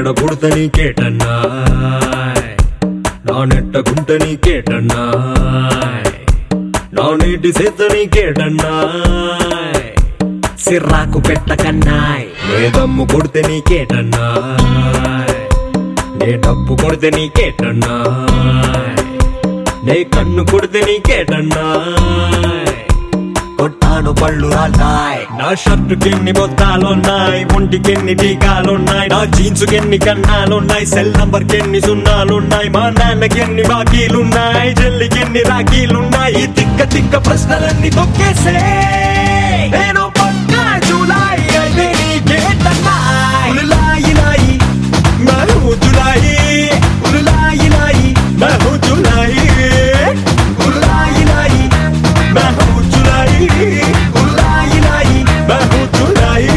నేడ పుడత నీకేటన్నాయ్ నా నెట్ట గుంట నీకేటన్నాయ్ నా నీటి సేత నీకేటన్నాయ్ సిర్రాకు పెట్టకన్నాయ్ నే దమ్ము కొడితే నీకేటన్నాయ్ నే డబ్బు కొడితే నీకేటన్నాయ్ నే కన్ను కొడితే నీకేటన్నాయ్ కొట్టాను పళ్ళు రాల్తాయ్ నా షర్టుకి ఎన్ని బొత్తాలున్నాయి ఒంటికి ఎన్ని టీకాలున్నాయి నా జీన్స్ కి ఎన్ని కన్నాలున్నాయి సెల్ నంబర్ కి ఎన్ని సున్నాలున్నాయి మా నాన్నకి ఎన్ని బాకీలున్నాయి చెల్లికి ఎన్ని రాఖీలున్నాయి ఈ తిక్క తిక్క ప్రశ్నలన్నీ తొక్కేసే నేను పక్కా జూలై అయితే నీకేటన్నాయ్ ఉలులాయి లాయి మరో జులాయి ఉలులాయి లాయి మరో జులాయి ఉలులాయి లాయి మరో జులాయి ఉలులాయి లాయి మరో జులాయి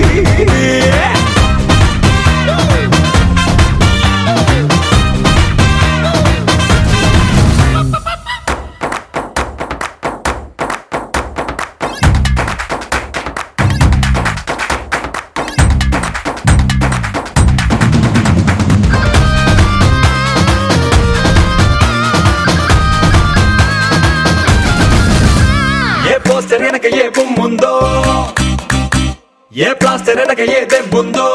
ఏ పోస్టర్ వెనక ఏ బొమ్ముందో ఏ ప్లాస్టర్ వెనక ఏ దెబ్బుందో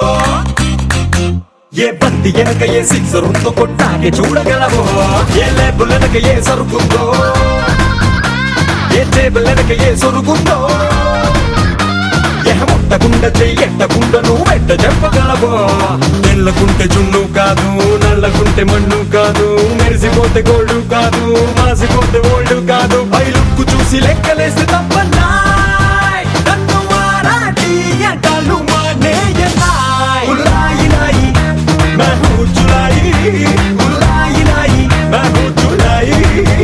ఏ బంతి వెనక ఏ సిక్సర్ ఉందో కొట్టాకే చూడగలవో ఏ లేబుల్ వెనక ఏ సరుకుందో ఏ టేబుల్ వెనక ఏ సొరుగుందో ఏ ముట్టకుండా చెయ్యట్టకుండా నువ్వు వెంట చెప్పగలవో తెల్లకుంటే జున్ను కాదు నల్లకుంటే మన్ను కాదు మెరిసిపోతే గోల్డ్ కాదు మాసిపోతే ఓల్డ్ కాదు పై లుక్కు చూసి లెక్కలేస్తే తప్పన్నాయ్ నన్ను మారాటి ఎంటలు మానేయన్నాయ్ ఉల్లాయి లాయి మహూ జులాయి ఉల్లాయి లాయి మహూ జులాయి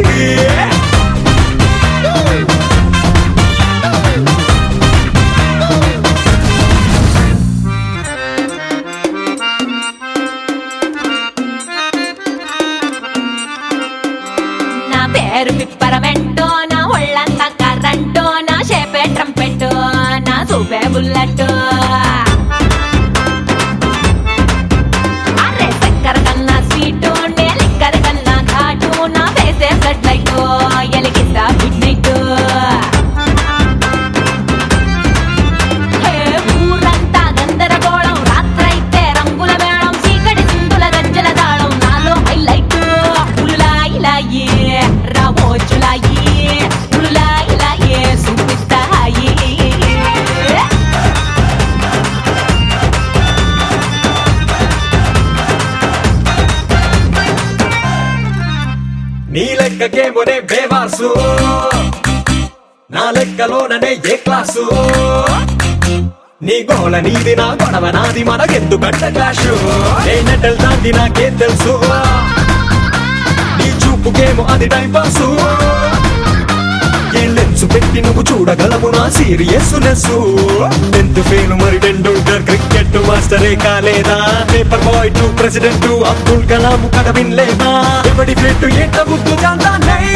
నా పేరు పిప్పరమెంటో నా ఒళ్ళంతా కర్రంటో నా షేపే ట్రంపెట్టో నా సూపే బుల్లెట్టో అరే చక్కెర కన్నా స్వీటు నే లిక్కర కన్నా ఘాటు నా ఫేసే బ్లడ్ లైట్ ఎలిగిస్తా గుడ్ నైట్ ఊరంతా గందరగోళం రాత్రైతే రంగుల మేళం చీకటి సింధుల గజ్జల తాళం నాలో హైలైట్ ఉలులాయిలాయి రామోజులాయి ఉలులాయిలాయి చూపిస్తాయి నీ లెక్కకేమోనే బేవాసు నా లెక్కలోననే ఏ క్లాసు నీ గోల నీది నా గొడవ నాది మనకెందుకంట క్లాషు నేనెటల్ దాంది నాకేం తెలుసు నీ చూపుకేమో అది టైం పాసు ఏ లెన్స్ పెట్టి నువ్వు చూడగలవు నా సీరియస్ నెస్ టెన్త్ ఫెయిల్ మరి టెండూల్కర్ క్రికెట్ మాస్టరే కాలేదా paper boy to president Abdul Kalam కథ వినలేదా ఎవడి ప్లేట్ ఏంట బుద్ధు జాంతా